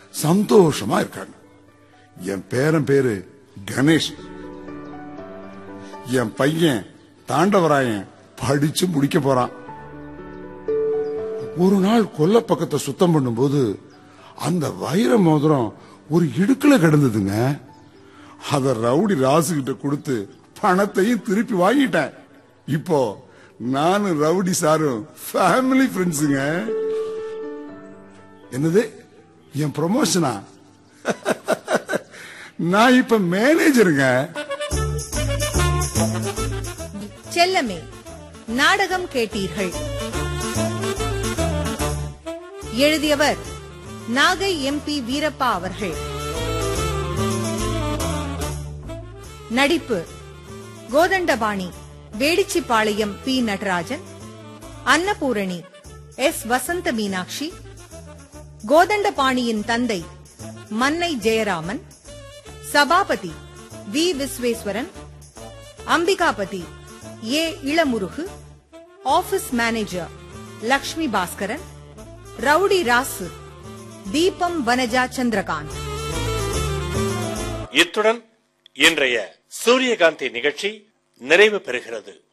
சந்தோஷமா இருக்காங்க என் பேரன் பேரு கணேஷ் என் பையன் தாண்டவராயன் படிச்சு முடிக்க போறான் ஒரு நாள் கொல்ல பக்கத்தை சுத்தம் பண்ணும்போது அந்த வைர மோதிரம் ஒரு இடுக்குல கிடந்ததுங்க அத ரவுடி ராசு கிட்ட கொடுத்து பணத்தையும் திருப்பி வாங்கிட்டேன் இப்போ நானும் ரவுடி சாரும் ஃபேமிலி ஃப்ரெண்ட்ஸுங்க என்னது என் ப்ரொமோஷனா நான் இப்ப மேனேஜருங்க செல்லமே நாடகம் கேட்டீர்கள் எழுதியவர் நாகை எம்பி வீரப்பா அவர்கள் நடிப்பு கோதண்டபாணி வேடிச்சிபாளையம் பி நடராஜன் அன்னபூரணி எஸ் வசந்த மீனாட்சி கோதண்டபாணியின் தந்தை Mannai Jayaraman Sabapathi V Visweswaran Ambikapathi A Ilamurugu office manager Lakshmi Bhaskaran rowdy Rasu Deepam Vanaja Chandrakant இத்துடன் இன்றைய சூரியகாந்தி நிகழ்ச்சி நிறைவு பெறுகிறது